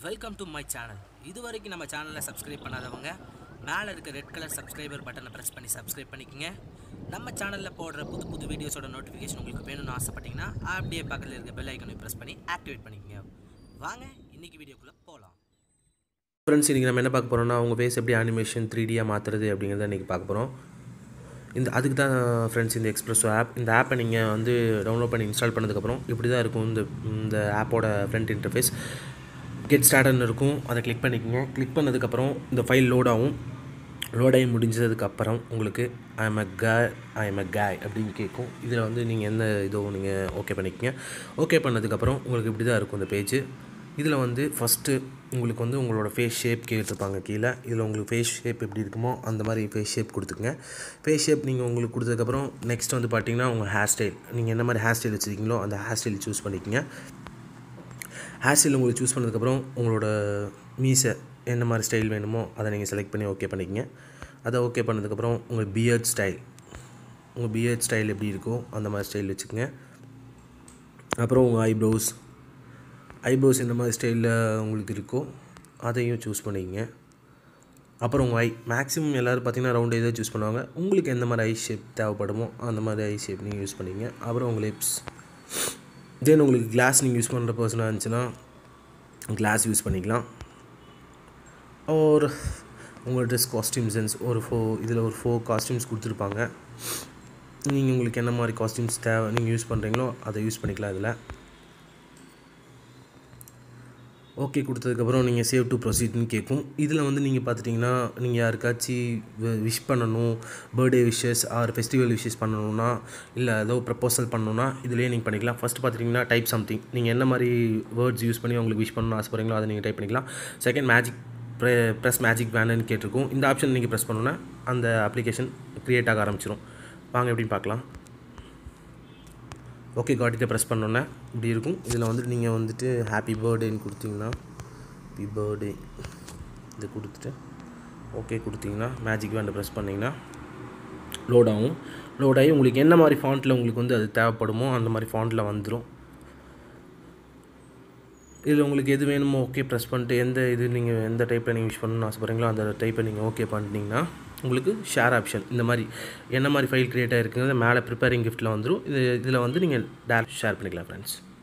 welcome to my channel இது வரைக்கும் நம்ம சேனலை சப்ஸ்கிரைப் பண்ணாதவங்க மேலே இருக்க ரெட் கலர் சப்ஸ்கிரைபர் பட்டனை ப்ரெஸ் பண்ணி சப்ஸ்கிரைப் பண்ணிக்கங்க நம்ம சேனலில் போடுற புது புது வீடியோஸோட நோட்டிஃபிகேஷன் உங்களுக்கு வேணும்னு ஆசைப்பட்டீங்கன்னா அப்படியே பக்கத்தில் இருக்க பெல் ஐக்கனை ப்ரெஸ் பண்ணி ஆக்டிவேட் பண்ணிக்கங்க வாங்க இன்னைக்கு வீடியோக்குள்ளே போகலாம் ஃப்ரெண்ட்ஸ் இன்றைக்கி நம்ம என்ன பார்க்க போகிறோம்னா அவங்க ஃபேஸ் எப்படி அனிமேஷன் த்ரீ டியாக மாற்றுறது அப்படிங்கிறத இன்றைக்கி பார்க்க போகிறோம் இந்த அதுக்கு தான் ஃப்ரெண்ட்ஸ் இந்த எக்ஸ்பிரஸோ ஆப் இந்த ஆப்பை நீங்கள் வந்து டவுன்லோட் பண்ணி இன்ஸ்டால் பண்ணதுக்கப்புறம் இப்படி தான் இருக்கும் இந்த இந்த ஆப்போட ஃப்ரண்ட் இன்டர்ஃபேஸ் கெட் ஸ்டார்ட்னு இருக்கும் அதை கிளிக் பண்ணிக்கோங்க கிளிக் பண்ணதுக்கப்புறம் இந்த ஃபைல் லோட் ஆகும் லோட் ஆகி முடிஞ்சதுக்கப்புறம் உங்களுக்கு ஐ எம் அ காய் ஐ எம் அ காய் அப்படின்னு கேட்கும் இதில் வந்து நீங்கள் எந்த இதோ நீங்கள் ஓகே பண்ணிக்கங்க ஓகே பண்ணதுக்கப்புறம் உங்களுக்கு இப்படி தான் இருக்கும் இந்த பேஜ் இதில் வந்து ஃபஸ்ட்டு உங்களுக்கு வந்து உங்களோட ஃபேஸ் ஷேப் கேட்டிருப்பாங்க கீழே இதில் உங்களுக்கு ஃபேஸ் ஷேப் எப்படி இருக்குமோ அந்த மாதிரி ஃபேஸ் ஷேப் கொடுத்துக்குங்க ஃபேஸ் ஷேப் நீங்கள் உங்களுக்கு கொடுத்ததுக்கப்புறம் நெக்ஸ்ட் வந்து பார்த்தீங்கன்னா உங்கள் ஹேர் ஸ்டைல் நீங்கள் என்ன மாதிரி ஹேர் ஸ்டைல் வச்சுருக்கீங்களோ அந்த ஹேர் ஸ்டைல் சூஸ் பண்ணிக்கங்க ஹேர் ஸ்டைல் உங்களுக்கு சூஸ் பண்ணதுக்கப்புறம் உங்களோட மீசை என்ன மாதிரி ஸ்டைல் வேணுமோ அதை நீங்கள் செலக்ட் பண்ணி ஓகே பண்ணிக்கங்க அதை ஓகே பண்ணதுக்கப்புறம் உங்கள் பியர்ட் ஸ்டைல் உங்கள் பியர்ட் ஸ்டைல் எப்படி இருக்கோ அந்த மாதிரி ஸ்டைல் வச்சுக்கோங்க அப்புறம் உங்கள் ஐப்ரோஸ் ஐப்ரோஸ் எந்த மாதிரி ஸ்டைலில் உங்களுக்கு இருக்கோ அதையும் சூஸ் பண்ணிக்கங்க அப்புறம் உங்கள் ஐ மேக்ஸிமம் எல்லோரும் பார்த்தீங்கன்னா ரவுண்ட் இதை சூஸ் பண்ணுவாங்க உங்களுக்கு எந்த மாதிரி ஐ ஷேப் தேவைப்படுமோ அந்த மாதிரி ஐ ஷேப் நீங்கள் யூஸ் பண்ணிங்க அப்புறம் உங்கள் லிப்ஸ் தென் உங்களுக்கு கிளாஸ் நீங்கள் யூஸ் பண்ணுற பர்சனாக இருந்துச்சுன்னா கிளாஸ் யூஸ் பண்ணிக்கலாம் ஒரு உங்கள் ட்ரெஸ் காஸ்டியூம் சென்ஸ் ஒரு ஃபோ இதில் ஒரு ஃபோர் காஸ்டியூம்ஸ் கொடுத்துருப்பாங்க நீங்கள் உங்களுக்கு என்ன மாதிரி காஸ்டியூம்ஸ் தேவை நீங்கள் யூஸ் பண்ணுறீங்களோ அதை யூஸ் பண்ணிக்கலாம் இதில் ஓகே கொடுத்ததுக்கப்புறம் நீங்கள் சேவ் டு ப்ரொசீட்னு கேட்கும் இதில் வந்து நீங்கள் பார்த்துட்டிங்கன்னா நீங்கள் யாருக்காச்சும் விஷ் பண்ணணும் birthday wishes or festival wishes பண்ணணும்னா இல்லை ஏதோ ப்ரப்போசல் பண்ணணும்னா இதுலேயே நீங்கள் பண்ணிக்கலாம் ஃபஸ்ட் பார்த்துட்டிங்கன்னா டைப் சம்திங் நீங்கள் என்ன மாதிரி வேர்ட்ஸ் யூஸ் பண்ணி உங்களுக்கு விஷ் பண்ணணும்னு ஆசைப்படுறீங்களோ அதை நீங்கள் டைப் பண்ணிக்கலாம் செகண்ட் மேஜிக் ப்ரெ ப்ரெஸ் மேஜிக் வேணுன்னு கேட்டிருக்கும் இந்த ஆப்ஷன் நீங்கள் ப்ரெஸ் பண்ணோன்னா அந்த அப்ளிகேஷன் க்ரியேட் ஆக ஆரம்பிச்சிடும் வாங்க எப்படின்னு பார்க்கலாம் ஓகே காட்டிகிட்ட ப்ரெஸ் பண்ணோன்னே இப்படி இருக்கும் இதில் வந்துட்டு நீங்கள் வந்துட்டு ஹாப்பி பர்த்டேன்னு கொடுத்தீங்கன்னா ஹாப்பி பர்த்டே இது கொடுத்துட்டு ஓகே கொடுத்தீங்கன்னா மேஜிக் வேண்டை ப்ரெஸ் பண்ணிங்கன்னா லோட் ஆகும் லோட் ஆகி உங்களுக்கு என்ன மாதிரி ஃபாண்ட்டில் உங்களுக்கு வந்து அது தேவைப்படுமோ அந்த மாதிரி ஃபாண்ட்டில் வந்துடும் இதில் உங்களுக்கு எது வேணுமோ ஓகே ப்ரெஸ் பண்ணிட்டு எந்த இது நீங்கள் எந்த டைப்பில் நீங்கள் யூஸ் பண்ணணும்னு ஆசைப்பட்றீங்களோ அந்த டைப்பை நீங்கள் ஓகே பண்ணிட்டீங்கன்னா உங்களுக்கு ஷேர் ஆப்ஷன் இந்த மாதிரி என்ன மாதிரி ஃபைல் க்ரியேட் ஆகிருக்குங்கிறது மேலே ப்ரிப்பேரிங் கிஃப்ட்டில் வந்துடும் இது இதில் வந்து நீங்கள் டேரக்ட் ஷேர் பண்ணிக்கலாம் ஃப்ரெண்ட்ஸ்